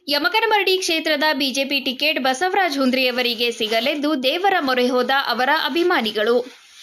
ಯಮಕನಮರಡಿ ಕ್ಷೇತ್ರದ BJP ticket Basavaraj ಹುಂದ್ರಿಯವರಿಗೆ ಸಿಗಲೆಂದು ದೇವರ ಮೊರೆ ಹೋದ ಅವರ ಅಭಿಮಾನಿಗಳು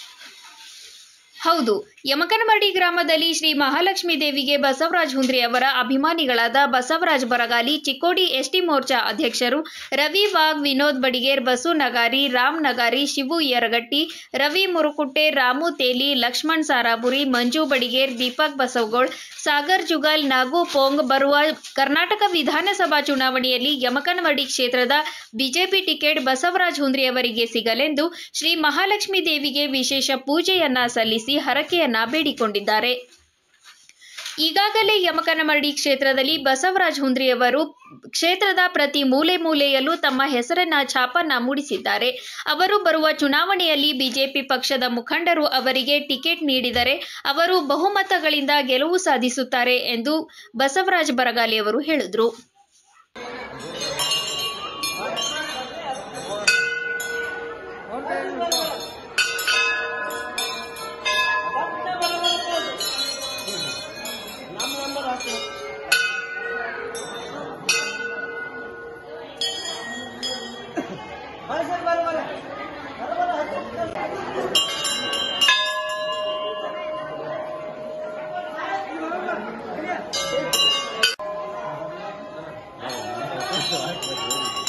ಹೌದು ಯಮಕನಮರಡಿ ಗ್ರಾಮದಲ್ಲಿ ಶ್ರೀ ಮಹಾಲಕ್ಷ್ಮೀ ದೇವಿಗೆ ಬಸವರಾಜ ಹುಂದ್ರಿ ಅವರ ಅಭಿಮಾನಿಗಳಾದ ಬಸವರಾಜ್ ಬರಗಾಲಿ ಚಿಕ್ಕೋಡಿ ಎಸ್ಟಿ ಮೋರ್ಚಾ ಅಧ್ಯಕ್ಷರು ರವಿ ವಾಗ್ ವಿನೋದ್ ಬಡಿಗೇರ್ ಬಸು ನಗಾರಿ ರಾಮ್ ನಗಾರಿ ಶಿವು ಯರಗಟ್ಟಿ ರವಿ ಮುರುಕುಟ್ಟೆ ರಾಮು ತೇಲಿ ಲಕ್ಷ್ಮಣ್ ಸಾರಾಪುರಿ ಮಂಜು ಬಡಿಗೇರ್ ದೀಪಕ್ ಬಸವಗೌಡ್ ಸಾಗರ್ ಜುಗಲ್ ನಾಗು ಪೋಂಗ್ ಬರುವ ಕರ್ನಾಟಕ ವಿಧಾನಸಭಾ ಚುನಾವಣೆಯಲ್ಲಿ ಯಮಕನಮರಡಿ ಕ್ಷೇತ್ರದ ಬಿಜೆಪಿ ಟಿಕೆಟ್ ಬಸವರಾಜ ಹುಂದ್ರಿ ಅವರಿಗೆ ಸಿಗಲೆಂದು ಶ್ರೀ ಮಹಾಲಕ್ಷ್ಮೀ ದೇವಿಗೆ ವಿಶೇಷ ಪೂಜೆಯನ್ನ ಸಲ್ಲಿಸಿ ಹರಕೆಯನ್ನ ಬೇಡಿಕೊಂಡಿದ್ದಾರೆ ಈಗಾಗಲೇ ಯಮಕನಮರಡಿ ಕ್ಷೇತ್ರದಲ್ಲಿ ಬಸವರಾಜ ಹುಂದ್ರಿಯವರು ಕ್ಷೇತ್ರದ ಪ್ರತಿ ಮೂಲೆ ಮೂಲೆಯಲ್ಲೂ ತಮ್ಮ ಹೆಸರನ್ನ ಛಾಪನ್ನ ಮೂಡಿಸಿದ್ದಾರೆ ಅವರು ಬರುವ ಚುನಾವಣೆಯಲ್ಲಿ ಬಿಜೆಪಿ ಪಕ್ಷದ ಮುಖಂಡರು ಅವರಿಗೆ ಟಿಕೆಟ್ ನೀಡಿದರೆ ಅವರು ಬಹುಮತಗಳಿಂದ ಗೆಲುವು ಸಾಧಿಸುತ್ತಾರೆ ಎಂದು ಬಸವರಾಜ ಬರಗಾಲಿ ಅವರು ಹೇಳಿದರು Thank you.